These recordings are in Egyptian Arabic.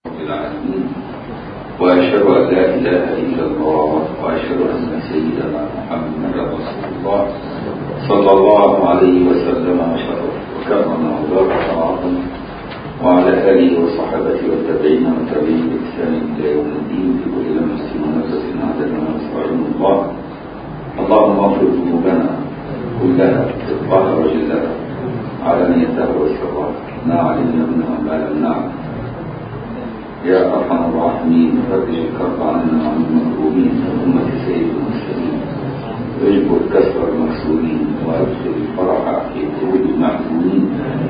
رب العالمين وأشهد أن لا إله إلا الله وأشهد أن سيدنا محمدا رسول الله صلى الله عليه وسلم وشرف وكرم وبارك وعظم وعلى آله وصحبه والتابعين والتابعين بإحسان إلى يوم الدين في كل لمس ونفس عددنا نستعين الله اللهم اغفر ذنوبنا كلها دقها وجلها علانيتها وسرها ما علمنا منها وما لم نعلم يا ارحم الراحمين فرج الكرب عنا وعن المكروبين أمة سيد المرسلين واجبر كسر المكسورين وادخل الفرح في قلوب المعلومين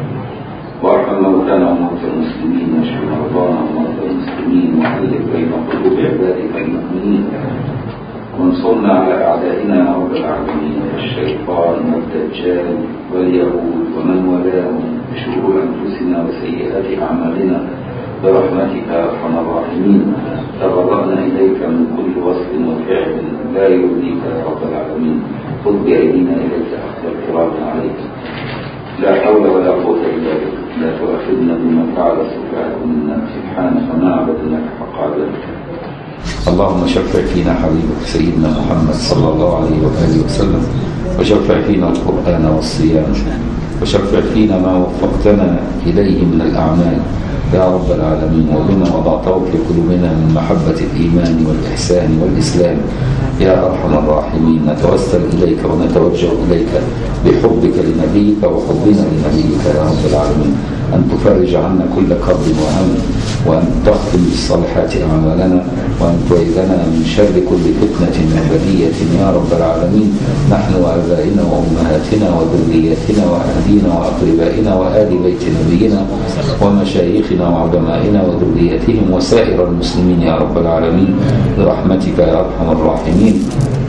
وارحم موتانا وموتى المسلمين واشف مرضانا ومرضى المسلمين وحلق بين قلوب عبادك المؤمنين وانصرنا على اعدائنا يا رب العالمين الشيطان والدجال واليهود ومن والاهم بشرور انفسنا وسيئات اعمالنا برحمتك يا ارحم الراحمين تبرأنا اليك من كل وصف وفعل لا يرضيك يا رب العالمين خذ بايدينا اليك اخذ الكرام عليك لا حول ولا قوة إلا بك لا تؤاخذنا بما فعل السفهاء منا سبحانك ما عبدناك حق عبادك اللهم شفع فينا حبيبك سيدنا محمد صلى الله عليه وآله وسلم وشفع فينا القرآن والصيام وشفع فينا ما وفقتنا إليه من الأعمال يا رب العالمين وبما وضعته في قلوبنا من محبة الإيمان والإحسان والإسلام يا أرحم الراحمين نتوسل إليك ونتوجه إليك بحبك لنبيك وحبنا لنبيك يا رب العالمين أن تفرج عنا كل كرب وهم وأن تختم بالصالحات أعمالنا وأن تعيذنا من شر كل فتنة أبدية يا رب العالمين نحن وآبائنا وأمهاتنا وذرياتنا وأهلينا وأقربائنا وآل بيت نبينا ومشايخنا وعلمائنا وذرياتهم وسائر المسلمين يا رب العالمين برحمتك يا أرحم الراحمين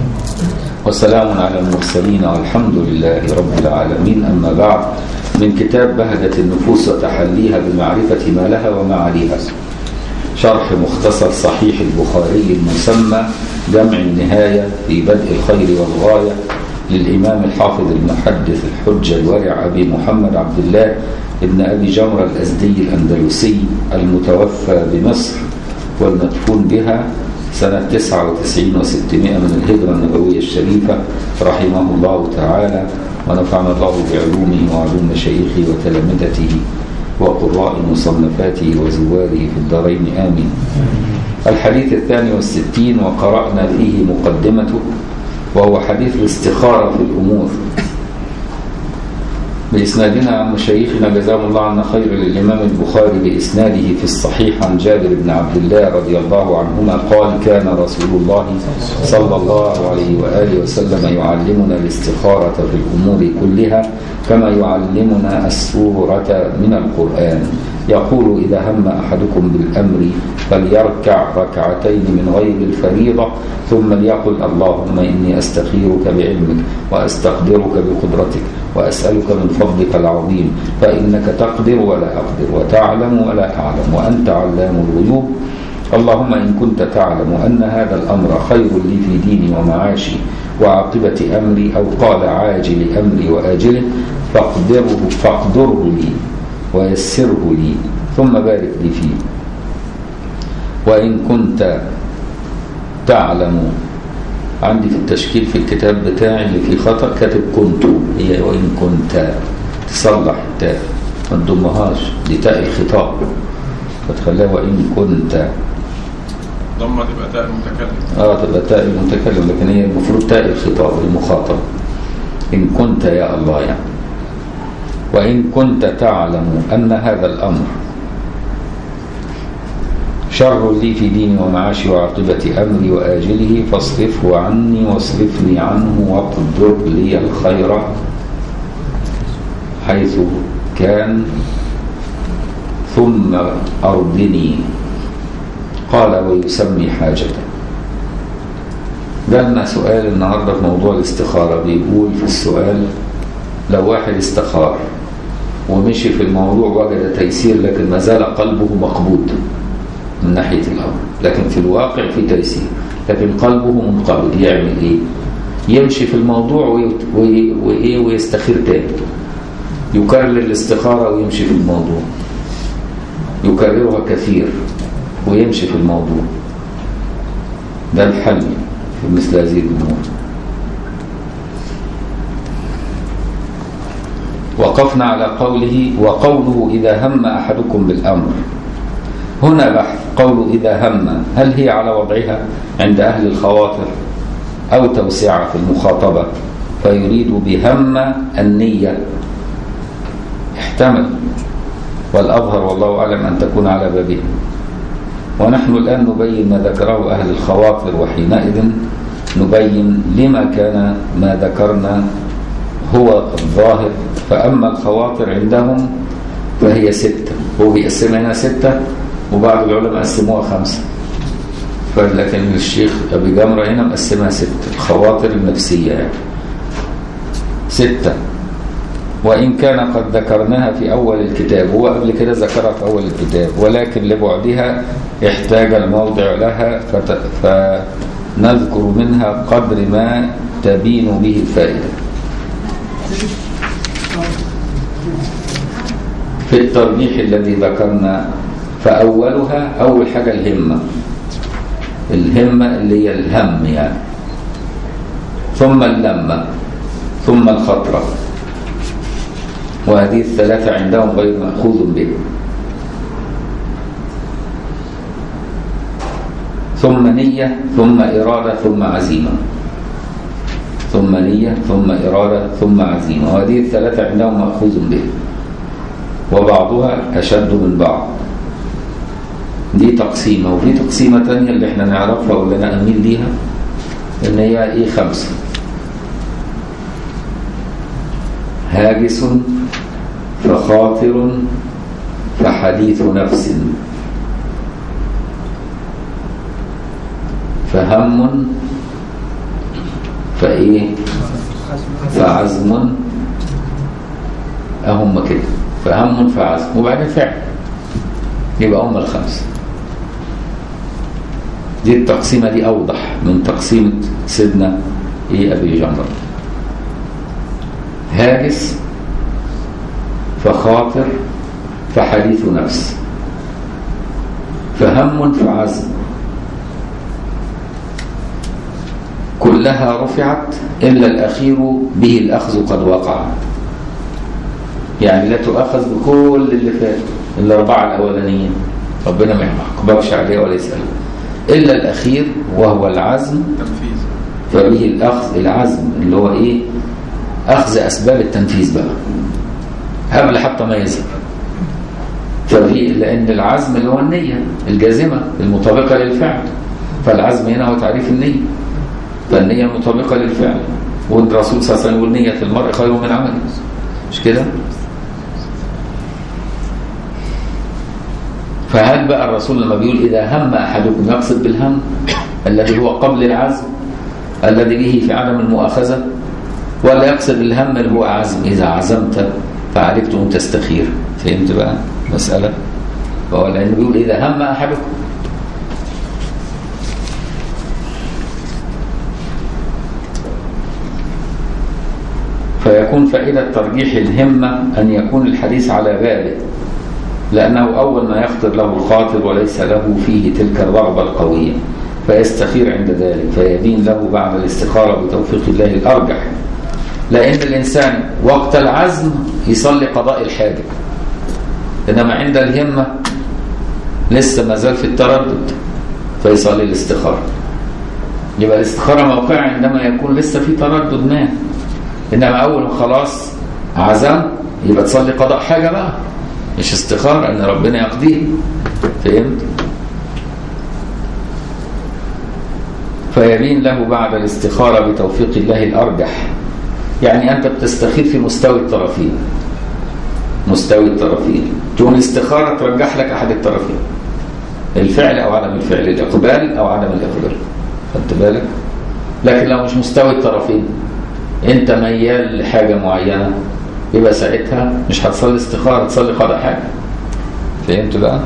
وسلام على المرسلين والحمد لله رب العالمين أما بعد من كتاب بهجة النفوس وتحليها بمعرفة ما لها وما عليها شرح مختصر صحيح البخاري المسمى جمع النهاية في بدء الخير والغاية للإمام الحافظ المحدث الحجة الورع أبي محمد عبد الله ابن أبي جمرة الأزدي الأندلسي المتوفى بمصر والمدفون بها سنة 99 و600 من الهجرة النبوية الشريفة رحمه الله تعالى ونفعنا الله بعلومه وعلوم مشايخه وتلامذته وقراء مصنفاته وزواره في الدارين آمين الحديث الثاني والستين وقرأنا فيه مقدمته وهو حديث الاستخارة في الأمور بإسنادنا عن مشايخنا جزاهم الله عنا خير للإمام البخاري بإسناده في الصحيح عن جابر بن عبد الله رضي الله عنهما قال كان رسول الله صلى الله عليه وآله وسلم يعلمنا الاستخارة في الأمور كلها كما يعلمنا السورة من القرآن يقول إذا هم أحدكم بالأمر فليركع ركعتين من غير الفريضة ثم ليقل اللهم إني أستخيرك بعلمك وأستقدرك بقدرتك وأسألك من فضلك العظيم فإنك تقدر ولا أقدر وتعلم ولا أعلم وأنت علام الغيوب اللهم إن كنت تعلم أن هذا الأمر خير لي في ديني ومعاشي وعاقبة أمري أو قال عاجل أمري وآجله فاقدره فاقدره لي ويسره لي ثم بارك لي فيه وإن كنت تعلم عندي في التشكيل في الكتاب بتاعي اللي فيه خطأ كاتب كنت هي وإن كنت تصلح تاء ما تضمهاش دي تاء الخطاب فتخليها وإن كنت ضمة تبقى تاء المتكلم اه تبقى تاء المتكلم لكن هي المفروض تاء الخطاب المخاطب إن كنت يا الله يعني وإن كنت تعلم أن هذا الأمر شر لي في ديني ومعاشي وعاقبة أمري وآجله فاصرفه عني واصرفني عنه واقدر لي الخير حيث كان ثم أرضني قال ويسمي حاجته جالنا سؤال النهاردة في موضوع الاستخارة بيقول في السؤال لو واحد استخار ومشي في الموضوع وجد تيسير لكن ما زال قلبه مقبوض من ناحية الأمر لكن في الواقع في تيسير لكن قلبه منقبض يعمل إيه يمشي في الموضوع وي... وإيه ويستخير تاني يكرر الاستخارة ويمشي في الموضوع يكررها كثير ويمشي في الموضوع ده الحل في مثل هذه الأمور وقفنا على قوله وقوله إذا هم أحدكم بالأمر هنا بحث قوله إذا هم هل هي على وضعها عند أهل الخواطر أو توسعة في المخاطبة فيريد بهم النية احتمل والأظهر والله أعلم أن تكون على بابها ونحن الآن نبين ما ذكره أهل الخواطر وحينئذ نبين لما كان ما ذكرنا هو الظاهر فأما الخواطر عندهم فهي ستة هو بيقسمها هنا ستة وبعض العلماء قسموها خمسة لكن الشيخ أبي جمرة هنا مقسمها ستة الخواطر النفسية يعني ستة وإن كان قد ذكرناها في أول الكتاب هو قبل كده ذكرها في أول الكتاب ولكن لبعدها احتاج الموضع لها فت... فنذكر منها قدر ما تبين به الفائدة في الترجيح الذي ذكرنا فأولها أول حاجة الهمة الهمة اللي هي الهم يعني ثم اللمة ثم الخطرة وهذه الثلاثة عندهم غير مأخوذ به ثم نية ثم إرادة ثم عزيمة ثم نية ثم إرادة ثم عزيمة وهذه الثلاثة عندهم مأخوذ به وبعضها أشد من بعض دي تقسيمة وفي تقسيمة تانية اللي احنا نعرفها واللي انا اميل ليها ان هي ايه خمسة هاجس فخاطر فحديث نفس فهم فايه فعزم اهم كده فهم فعزم وبعدين فعل يبقى هم الخمسه دي التقسيمة دي أوضح من تقسيمة سيدنا إيه أبي جمرة هاجس فخاطر فحديث نفس فهم فعزم كلها رفعت إلا الأخير به الأخذ قد وقع يعني لا تؤخذ بكل اللي فات الأربعة الأولانيين ربنا ما يحكمكش عليه ولا يسأله إلا الأخير وهو العزم تنفيذ فبه الأخذ العزم اللي هو إيه أخذ أسباب التنفيذ بقى قبل حتى ما يظهر فبه لأن العزم اللي هو النية الجازمة المطابقة للفعل فالعزم هنا هو تعريف النية فالنية المطابقة للفعل والرسول صلى الله عليه وسلم يقول نية المرء خير من عمله مش كده؟ فهل بقى الرسول لما بيقول إذا هم أحدكم يقصد بالهم الذي هو قبل العزم الذي به في عدم المؤاخذة ولا يقصد الهم اللي هو عزم إذا عزمت فعليك أن تستخير فهمت بقى مسألة فهو لأنه بيقول إذا هم أحدكم فيكون فائدة ترجيح الهمة أن يكون الحديث على بابه لأنه أول ما يخطر له الخاطر وليس له فيه تلك الرغبة القوية فيستخير عند ذلك فيدين له بعد الاستخارة بتوفيق الله الأرجح لأن الإنسان وقت العزم يصلي قضاء الحاجة إنما عند الهمة لسه ما زال في التردد فيصلي الاستخارة يبقى الاستخارة موقعها عندما يكون لسه في تردد ما إنما أول ما خلاص عزم يبقى تصلي قضاء حاجة بقى مش استخارة ان ربنا يقضيه فهمت فيبين له بعد الاستخارة بتوفيق الله الأرجح يعني أنت بتستخير في مستوى الطرفين مستوى الطرفين تقوم الاستخارة ترجح لك أحد الطرفين الفعل أو عدم الفعل الإقبال أو عدم الإقبال خدت بالك لكن لو مش مستوى الطرفين أنت ميال لحاجة معينة يبقى ساعتها مش هتصلي استخارة تصلي قضاء حاجة فهمت بقى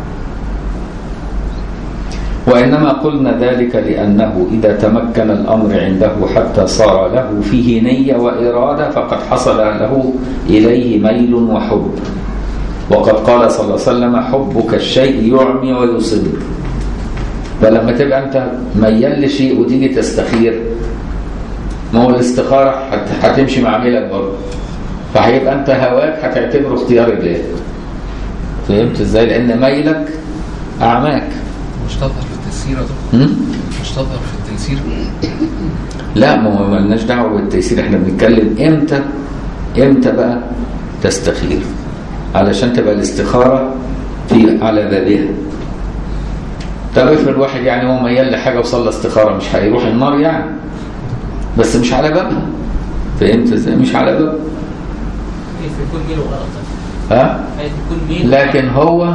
وإنما قلنا ذلك لأنه إذا تمكن الأمر عنده حتى صار له فيه نية وإرادة فقد حصل له إليه ميل وحب وقد قال صلى الله عليه وسلم حبك الشيء يعمي ويصب فلما تبقى انت ميال لشيء وتيجي تستخير ما هو الاستخاره هت- هتمشي مع ميلك برضه فهيبقى انت هواك هتعتبره اختيار الله فهمت ازاي لان ميلك اعماك مش تظهر في التيسير يا دكتور م? مش تظهر في التيسير لا ما هو مالناش دعوه بالتيسير احنا بنتكلم امتى امتى بقى تستخير علشان تبقى الاستخاره في على بابها طب افرض واحد يعني هو ميال لحاجه وصلى استخاره مش هيروح النار يعني بس مش على بابها فهمت ازاي مش على بابها كيف يكون ميل وغلط ها كيف يكون ميل لكن هو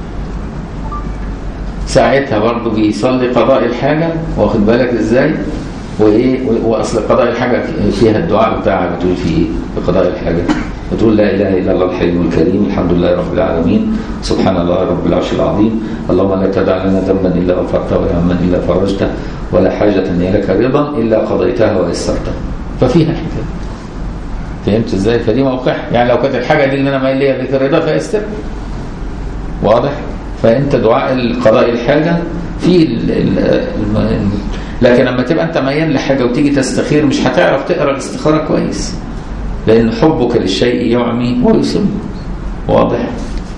ساعتها برضه بيصلي قضاء الحاجة واخد بالك ازاي وايه و- واصل قضاء الحاجة فيها الدعاء بتاعها بتقول فيه ايه في قضاء الحاجة بتقول لا اله الا الله الحليم الكريم الحمد لله رب العالمين سبحان الله رب العرش العظيم اللهم لا تدع لنا ذنبا الا غفرته ولا هما الا فرجته ولا حاجة هي لك رضا الا قضيتها ويسرتها ففيها حكاية فهمت ازاي فدي موقعها يعني لو كانت الحاجة دي اللي انا مايل ليها بك رضا فيستر واضح فانت دعاء قضاء الحاجه في ال ال الم- لكن لما تبقى انت ميال لحاجه وتيجي تستخير مش هتعرف تقرا الاستخاره كويس لان حبك للشيء يعمي ويصم واضح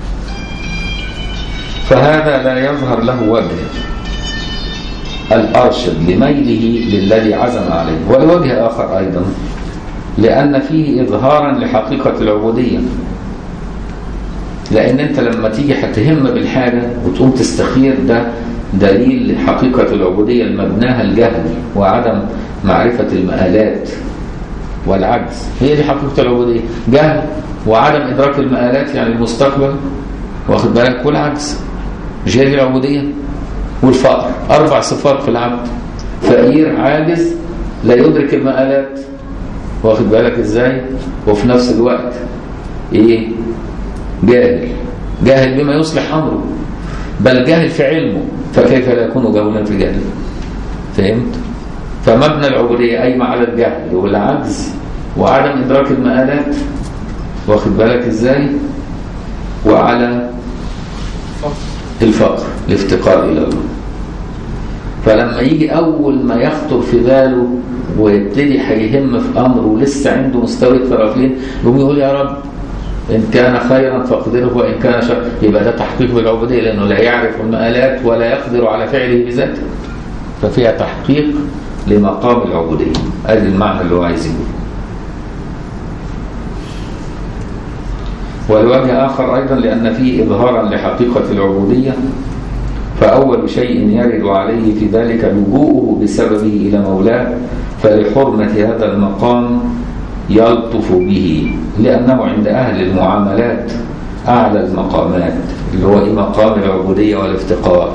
فهذا لا يظهر له وجه الارشد لميله للذي عزم عليه ولوجه اخر ايضا لان فيه اظهارا لحقيقه العبوديه لان انت لما تيجي هتهم بالحاجه وتقوم تستخير ده دليل حقيقه العبوديه المبناها الجهل وعدم معرفه المآلات والعجز هي دي حقيقه العبوديه جهل وعدم ادراك المآلات يعني المستقبل واخد بالك والعجز مش هي دي العبوديه والفقر اربع صفات في العبد فقير عاجز لا يدرك المآلات واخد بالك ازاي وفي نفس الوقت ايه جاهل جاهل بما يصلح امره بل جاهل في علمه فكيف لا يكون جاهلا في جهله فهمت فمبنى العبوديه قايمه على الجهل والعجز وعدم ادراك المآلات واخد بالك ازاي وعلى الفقر الافتقار الى الله فلما يجي اول ما يخطر في باله ويبتدي هيهم في امره ولسه عنده مستوى طرفين يقوم يقول يا رب ان كان خيرا فاقدره وان كان شر يبقى ده تحقيق بالعبوديه لانه لا يعرف المآلات ولا يقدر على فعله بذاته ففيها تحقيق لمقام العبوديه ادي المعنى اللي هو عايز يقوله والوجه آخر أيضا لأن فيه إظهارا لحقيقة العبودية فأول شيء يرد عليه في ذلك لجوءه بسببه إلى مولاه فلحرمة هذا المقام يلطف به لأنه عند أهل المعاملات أعلى المقامات اللي هو إيه مقام العبودية والافتقار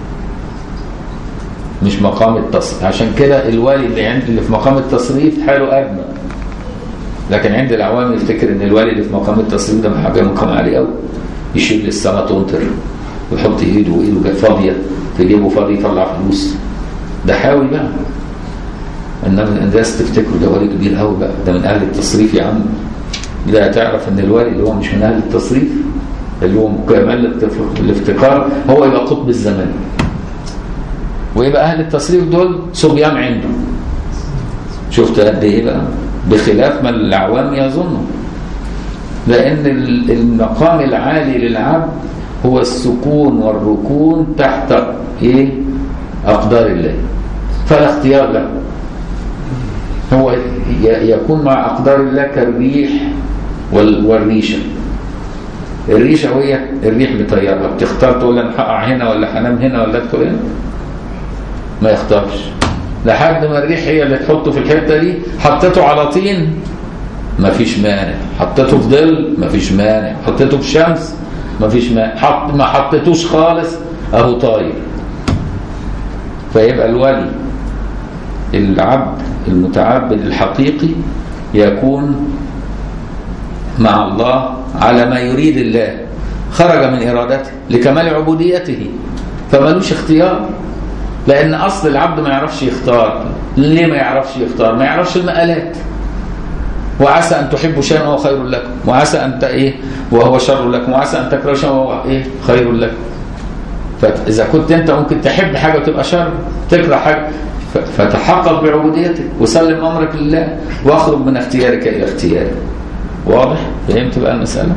مش مقام التصريف عشان كده الوالي اللي عند اللي في مقام التصريف حاله أدنى لكن عند العوام يفتكر ان الوالي اللي في مقام التصريف ده حاجه مقام عالي قوي يشيل السما تنطر ويحط ايده وايده فاضيه في جيبه فاضي يطلع فلوس ده حاوي بقى انما الناس تفتكره ده والي كبير قوي بقى ده من اهل التصريف يا عم لا تعرف ان الوالي اللي هو مش من اهل التصريف اللي هو كمال الافتقار هو يبقى قطب الزمان ويبقى اهل التصريف دول صبيان عنده شفت قد ايه بقى بخلاف ما العوام يظنوا لأن المقام العالي للعبد هو السكون والركون تحت إيه؟ أقدار الله فلا اختيار له هو يكون مع أقدار الله كالريح والريشة الريشة وهي الريح بطيارها بتختار تقول أنا هقع هنا ولا هنام هنا ولا أدخل هنا ما يختارش لحد ما الريح هي اللي تحطه في الحته دي حطيته على طين مفيش مانع حطيته في ظل مفيش مانع حطيته في شمس مفيش مانع حط ما حطيتوش خالص اهو طاير فيبقى الولي العبد المتعبد الحقيقي يكون مع الله على ما يريد الله خرج من ارادته لكمال عبوديته فمالوش اختيار لان اصل العبد ما يعرفش يختار ليه ما يعرفش يختار ما يعرفش المآلات وعسى ان تحبوا شيئا وهو خير لكم وعسى ان ت- ايه وهو شر لكم وعسى ان تكرهوا شيئا وهو ايه خير لكم فاذا كنت انت ممكن تحب حاجه وتبقى شر تكره حاجه ف- فتحقق بعبوديتك وسلم امرك لله واخرج من اختيارك الى اختياري واضح فهمت بقى المساله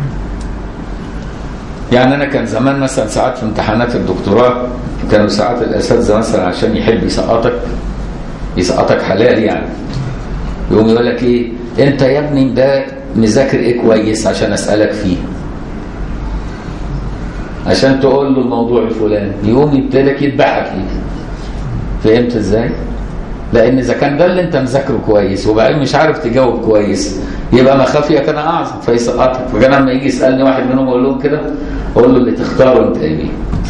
يعني انا كان زمان مثلا ساعات في امتحانات الدكتوراه كانوا ساعات الاساتذه مثلا عشان يحب يسقطك يسقطك حلال يعني يقوم يقول لك ايه انت يا ابني ده مذاكر ايه كويس عشان اسالك فيه عشان تقول له الموضوع الفلاني يقوم يبتدك يذبحك فيه فهمت ازاي لان اذا كان ده اللي انت مذاكره كويس وبعدين مش عارف تجاوب كويس يبقى مخافيك انا اعظم فيسقطك فكان لما يجي يسالني واحد منهم اقول لهم كده اقول له اللي تختاره انت ايه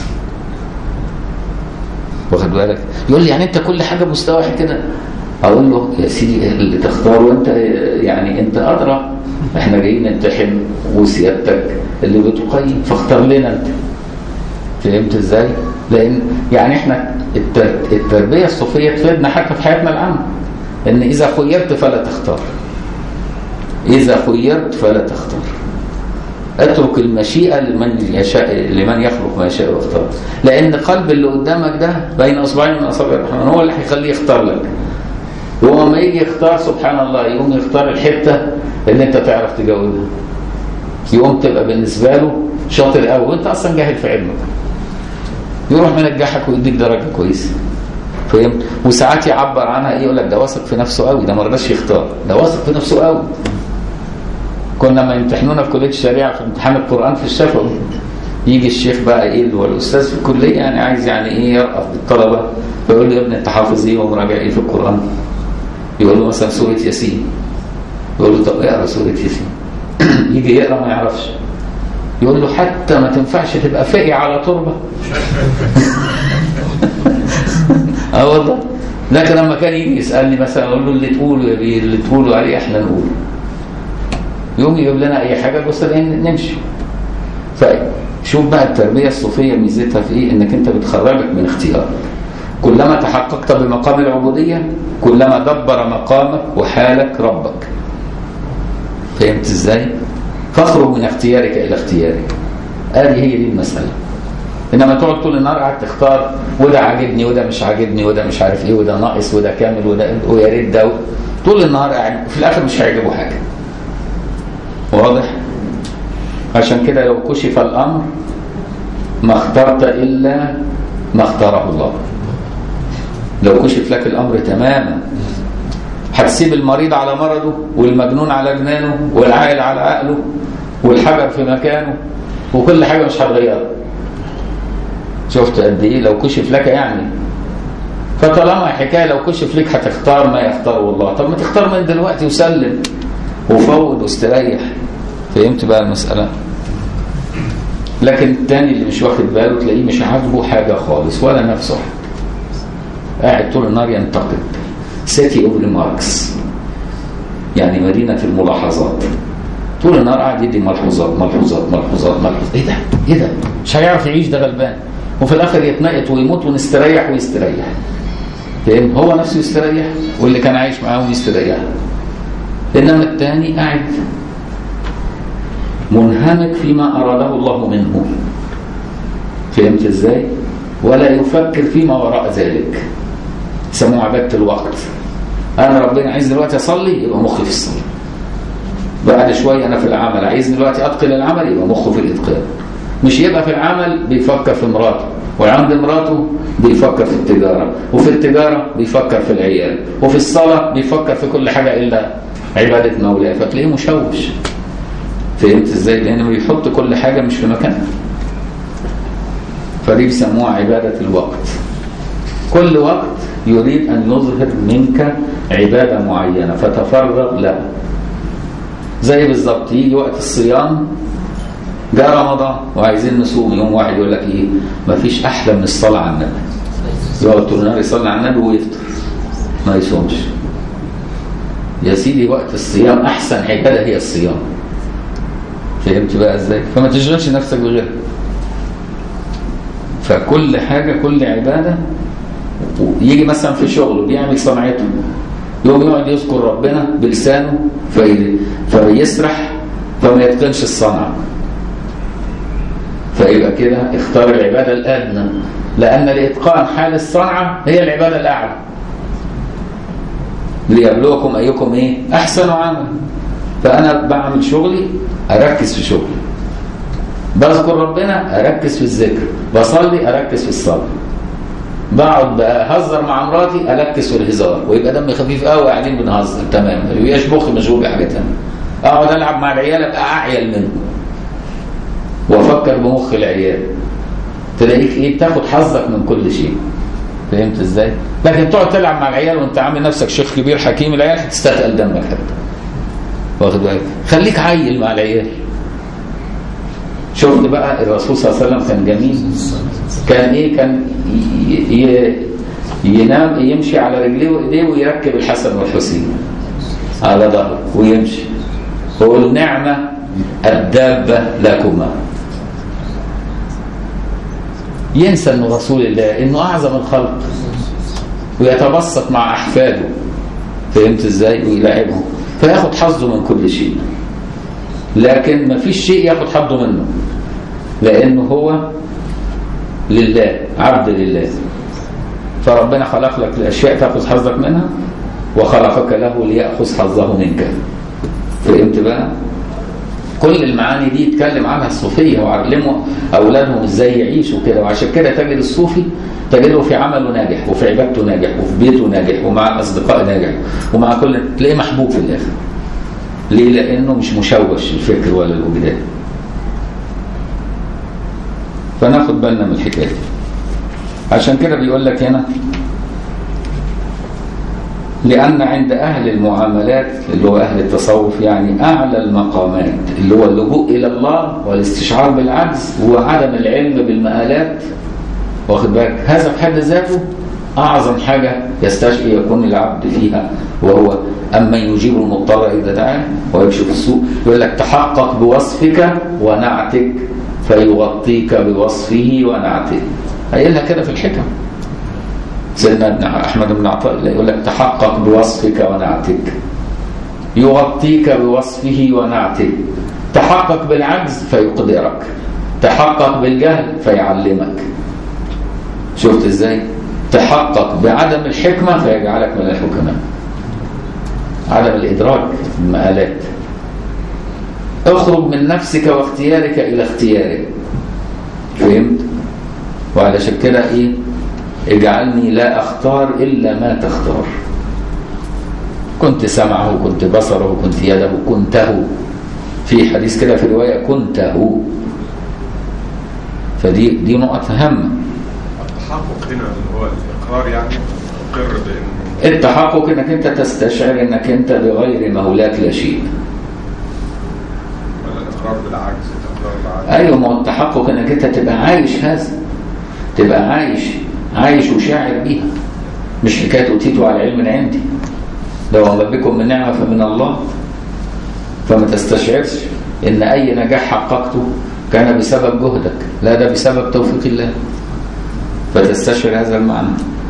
واخد بالك يقول لي يعني انت كل حاجه مستوى واحد كده اقول له يا سيدي اللي تختاره انت يعني انت ادرى احنا جايين نمتحن وسيادتك اللي بتقيم فاختار لنا انت فهمت ازاي؟ لان يعني احنا التر... التربيه الصوفيه تفيدنا حتى في حياتنا العامه ان اذا خيرت فلا تختار اذا خيرت فلا تختار اترك المشيئه لمن يشاء لمن يخلق ما يشاء ويختار لان قلب اللي قدامك ده بين اصبعين من اصابع الرحمن هو اللي هيخليه يختار لك هو لما يجي يختار سبحان الله يقوم يختار الحته اللي انت تعرف تجاوبها يقوم تبقى بالنسبه له شاطر قوي وانت اصلا جاهل في علمك يروح منجحك ويديك درجه كويسه فهمت وساعات يعبر عنها ايه يقول لك ده واثق في نفسه قوي ده ما رضاش يختار ده واثق في نفسه قوي كنا لما يمتحنونا في كليه الشريعه في امتحان القران في الشفوي يجي الشيخ بقى ايه اللي هو الاستاذ في الكليه يعني عايز يعني ايه يرأف بالطلبه فيقول له يا ابني انت حافظ ايه ومراجع ايه في القران يقول له مثلا سوره ياسين يقول له طب اقرا سوره ياسين يجي يقرا ما يعرفش يقول له حتى ما تنفعش تبقى فقي على تربه اه والله لكن لما كان يجي يسالني مثلا اقول له اللي تقوله يا بيه اللي تقوله عليه احنا نقوله يوم يجيب لنا اي حاجه بص نمشي فشوف بقى التربيه الصوفيه ميزتها في ايه انك انت بتخرجك من اختيارك كلما تحققت بمقام العبوديه كلما دبر مقامك وحالك ربك فهمت ازاي فاخرج من اختيارك الى اختيارك هذه هي دي المساله انما تقعد طول النهار قاعد تختار وده عاجبني وده مش عاجبني وده مش عارف ايه وده ناقص وده كامل وده ويا ريت ده طول النهار قاعد في الاخر مش هيعجبه حاجه واضح عشان كده لو كشف الامر ما اخترت الا ما اختاره الله لو كشف لك الامر تماما هتسيب المريض على مرضه والمجنون على جنانه والعاقل على عقله والحجر في مكانه وكل حاجه مش هتغيرها شفت قد ايه لو كشف لك يعني فطالما حكايه لو كشف لك هتختار ما يختاره الله طب ما تختار من دلوقتي وسلم وفوض واستريح فهمت بقى المساله لكن التاني اللي مش واخد باله تلاقيه مش عاجبه حاجه خالص ولا نفسه قاعد طول النهار ينتقد سيتي اوف ماركس يعني مدينه الملاحظات طول النهار قاعد يدي ملحوظات ملحوظات ملحوظات ملحوظات ايه ده؟ ايه ده؟ مش هيعرف يعيش ده غلبان وفي الاخر يتنقط ويموت ونستريح ويستريح فاهم؟ هو نفسه يستريح واللي كان عايش معاهم يستريح انما الثاني قاعد منهمك فيما اراده الله منه فهمت ازاي؟ ولا يفكر فيما وراء ذلك يسموه عباده الوقت انا ربنا عايز دلوقتي اصلي يبقى مخي في الصلاه بعد شويه انا في العمل عايز دلوقتي اتقن العمل يبقى مخه في الاتقان مش يبقى في العمل بيفكر في مراته وعند مراته بيفكر في التجاره وفي التجاره بيفكر في العيال وفي الصلاه بيفكر في كل حاجه الا عباده مولاه فتلاقيه مشوش فهمت ازاي؟ لانه بيحط كل حاجه مش في مكانها فدي بيسموها عباده الوقت كل وقت يريد ان يظهر منك عباده معينه فتفرغ لها زي بالظبط يجي وقت الصيام جاء رمضان وعايزين نصوم يوم واحد يقول لك ايه مفيش احلى من الصلاه على النبي يقعد طول النهار يصلي على النبي ويفطر ما يصومش يا سيدي وقت الصيام احسن عباده هي الصيام فهمت بقى ازاي فما تشغلش نفسك بغيرها فكل حاجه كل عباده يجي مثلا في شغله بيعمل صنعته يوم يقعد يذكر ربنا بلسانه في فيسرح فما يتقنش الصنعة فيبقى كده اختار العبادة الأدنى لأن لإتقان حال الصنعة هي العبادة الأعلى ليبلوكم أيكم إيه أحسن عملا فأنا بعمل شغلي أركز في شغلي بذكر ربنا أركز في الذكر بصلي أركز في الصلاة بقعد بهزر مع مراتي أركز في الهزار ويبقى دمي خفيف قوي قاعدين بنهزر تمام ما يبقاش مخي مشغول بحاجة تانية أقعد ألعب مع العيال أبقى أعيل منهم وأفكر بمخ العيال تلاقيك إيه بتاخد حظك من كل شيء فهمت ازاي؟ لكن تقعد تلعب مع العيال وانت عامل نفسك شيخ كبير حكيم العيال هتستثقل دمك حتى واخد بالك؟ خليك عيل مع العيال شفت بقى الرسول صلى الله عليه وسلم كان جميل كان ايه كان ي- ي- ينام يمشي على رجليه وايديه ويركب الحسن والحسين على ظهره ويمشي ويقول نعمة الدابة لكما ينسى انه رسول الله انه اعظم الخلق ويتبسط مع احفاده فهمت ازاي ويلاعبهم فياخد حظه من كل شيء لكن ما فيش شيء ياخد حظه منه لانه هو لله عبد لله فربنا خلق لك الاشياء تاخذ حظك منها وخلقك له لياخذ حظه منك فهمت بقى كل المعاني دي يتكلم عنها الصوفيه وعلموا اولادهم ازاي يعيشوا كده وعشان كده تجد الصوفي تجده في عمله ناجح وفي عبادته ناجح وفي بيته ناجح ومع الاصدقاء ناجح ومع كل تلاقيه محبوب في الاخر ليه؟ لانه مش مشوش الفكر ولا الوجدان فناخد بالنا من الحكايه دي عشان كده بيقول لك هنا لأن عند أهل المعاملات اللي هو أهل التصوف يعني أعلى المقامات اللي هو اللجوء إلى الله والاستشعار بالعجز وعدم العلم بالمآلات واخد بالك هذا في حد ذاته أعظم حاجة يستشعر يكون العبد فيها وهو أما يجيب المضطر إذا دعاه ويكشف السوء يقول لك تحقق بوصفك ونعتك فيغطيك بوصفه ونعته قايلها كده في الحكم سيدنا ابن احمد بن عطاء الله يقول لك تحقق بوصفك ونعتك يغطيك بوصفه ونعته تحقق بالعجز فيقدرك تحقق بالجهل فيعلمك شفت ازاي تحقق بعدم الحكمة فيجعلك من الحكماء عدم الإدراك المآلات اخرج من نفسك واختيارك إلى اختياره فهمت وعلشان كده ايه اجعلني لا اختار الا ما تختار كنت سمعه كنت بصره كنت يده كنته في حديث كده في روايه كنته فدي دي نقط هامه التحقق هنا اللي هو الاقرار يعني اقر بان التحقق انك انت تستشعر انك انت بغير مولاك لا شيء ولا الاقرار بالعجز الاقرار بالعجز ايوه ما هو التحقق انك انت تبقى عايش هذا تبقى عايش عايش وشاعر بيها مش حكايه اوتيته على علم عندي لو وما بكم من نعمه فمن الله فما تستشعرش ان اي نجاح حققته كان بسبب جهدك لا ده بسبب توفيق الله فتستشعر هذا المعنى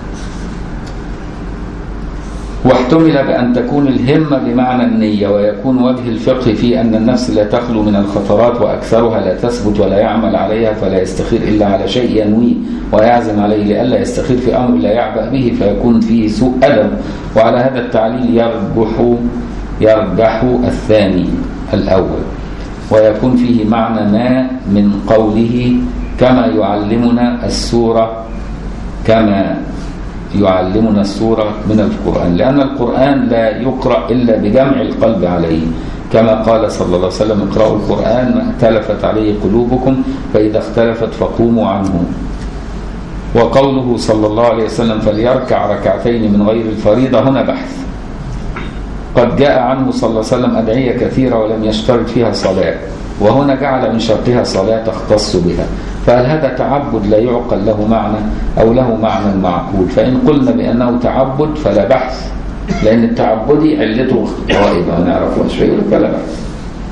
واحتمل بأن تكون الهمة بمعنى النية ويكون وجه الفقه في أن النفس لا تخلو من الخطرات وأكثرها لا تثبت ولا يعمل عليها فلا يستخير إلا على شيء ينويه ويعزم عليه لئلا يستخير في أمر لا يعبأ به فيكون فيه سوء أدب وعلى هذا التعليل يرجح يرجح الثاني الأول ويكون فيه معنى ما من قوله كما يعلمنا السورة كما يعلمنا السورة من القرآن لأن القرآن لا يقرأ إلا بجمع القلب عليه كما قال صلى الله عليه وسلم اقرأوا القرآن ما اختلفت عليه قلوبكم فإذا اختلفت فقوموا عنه وقوله صلى الله عليه وسلم فليركع ركعتين من غير الفريضة هنا بحث قد جاء عنه صلى الله عليه وسلم أدعية كثيرة ولم يشترط فيها صلاة وهنا جعل من شرطها صلاة تختص بها فهل هذا تعبد لا يعقل له معنى أو له معنى معقول فإن قلنا بأنه تعبد فلا بحث لأن التعبدي علته غائبة ما نعرفهاش فيقول فلا بحث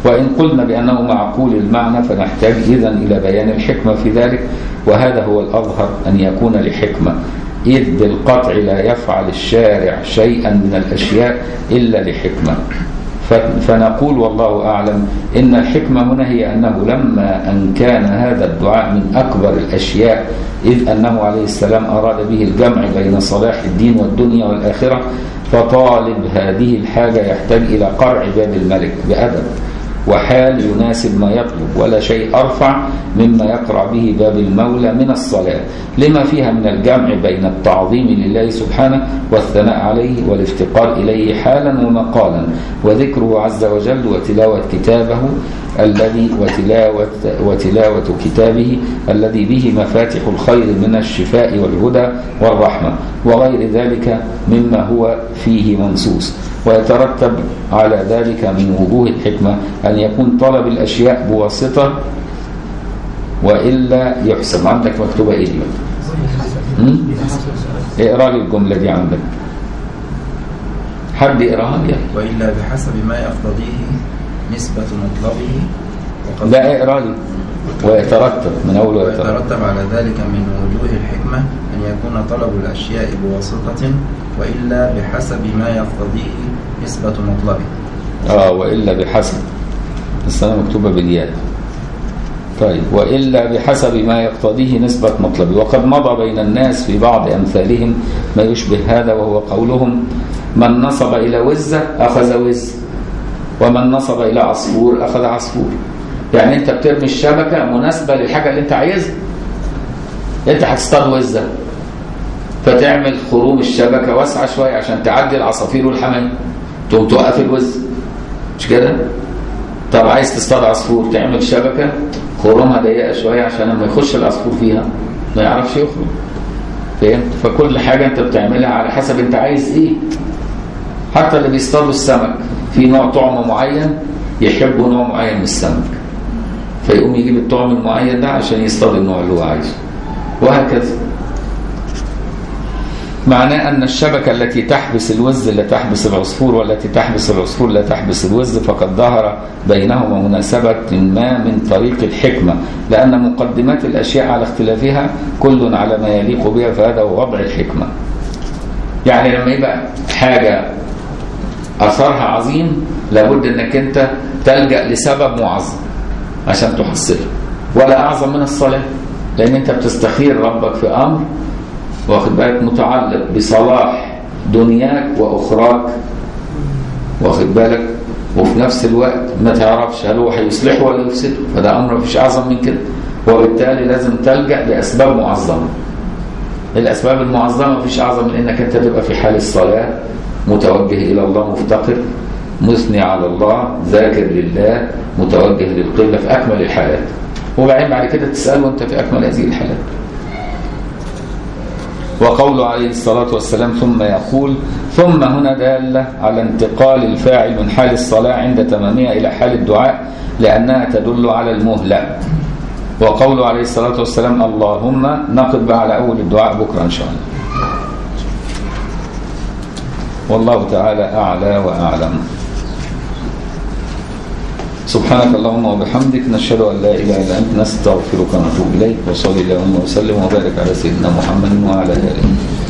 وإن قلنا بأنه معقول المعنى فنحتاج إذا إلى بيان الحكمة في ذلك وهذا هو الأظهر أن يكون لحكمة إذ بالقطع لا يفعل الشارع شيئا من الأشياء إلا لحكمة ف- فنقول والله أعلم إن الحكمة هنا هي أنه لما أن كان هذا الدعاء من أكبر الأشياء إذ أنه عليه السلام أراد به الجمع بين صلاح الدين والدنيا والآخرة فطالب هذه الحاجة يحتاج إلى قرع باب الملك بأدب وحال يناسب ما يطلب ولا شيء أرفع مما يقرع به باب المولى من الصلاة لما فيها من الجمع بين التعظيم لله سبحانه والثناء عليه والافتقار إليه حالا ومقالا وذكره عز وجل وتلاوة كتابه الذي وتلاوة, وتلاوة كتابه الذي به مفاتح الخير من الشفاء والهدى والرحمة وغير ذلك مما هو فيه منصوص ويترتب على ذلك من وجوه الحكمة أن يكون طلب الأشياء بواسطة وإلا يحسب عندك مكتوبة إيه دي؟ هم؟ اقرا لي الجملة دي عندك حد يقراها لي وإلا بحسب ما يقتضيه نسبة مطلبه وقد لا اقرا لي ويترتب من أول ويترتب ويترتب على ذلك من وجوه الحكمة أن يكون طلب الأشياء بواسطة وإلا بحسب ما يقتضيه نسبة مطلبه اه والا بحسب بس انا مكتوبه بالياء طيب والا بحسب ما يقتضيه نسبه مطلبه وقد مضى بين الناس في بعض امثالهم ما يشبه هذا وهو قولهم من نصب الى وزه اخذ وز ومن نصب الى عصفور اخذ عصفور يعني انت بترمي الشبكه مناسبه للحاجه اللي انت عايزها انت هتصطاد وزه فتعمل خروم الشبكه واسعه شويه عشان تعدي العصافير والحمام تقوم توقف الوز مش كده طب عايز تصطاد عصفور تعمل شبكه خرومها ضيقه شويه عشان لما يخش العصفور فيها ما يعرفش يخرج فهمت فكل حاجه انت بتعملها على حسب انت عايز ايه حتى اللي بيصطادوا السمك في نوع طعم معين يحبوا نوع معين من السمك فيقوم يجيب الطعم المعين ده عشان يصطاد النوع اللي هو عايزه وهكذا معناه أن الشبكة التي تحبس الوز لا تحبس العصفور والتي تحبس العصفور لا تحبس الوز فقد ظهر بينهما مناسبة ما من طريق الحكمة لأن مقدمات الأشياء على اختلافها كل على ما يليق بها فهذا هو وضع الحكمة يعني لما يبقى حاجة أثرها عظيم لابد أنك أنت تلجأ لسبب معظم عشان تحصله ولا أعظم من الصلاة لأن أنت بتستخير ربك في أمر واخد بالك متعلق بصلاح دنياك واخراك واخد بالك وفي نفس الوقت ما تعرفش هل هو هيصلحه ولا يفسده فده امر مفيش اعظم من كده وبالتالي لازم تلجا لاسباب معظمه الاسباب المعظمه مفيش اعظم من انك انت تبقى في حال الصلاه متوجه الى الله مفتقر مثني على الله ذاكر لله متوجه للقبله في اكمل الحالات وبعدين بعد كده تساله وانت في اكمل هذه الحالات وقوله عليه الصلاة والسلام ثم يقول ثم هنا دالة على انتقال الفاعل من حال الصلاة عند تمامها إلى حال الدعاء لأنها تدل على المهلة وقوله عليه الصلاة والسلام اللهم نقف بقى على أول الدعاء بكرة إن شاء الله والله تعالى أعلى وأعلم سبحانك اللهم وبحمدك نشهد أن لا إله إلا أنت نستغفرك ونتوب إليك وصلي اللهم وسلم وبارك على سيدنا محمد وعلى آله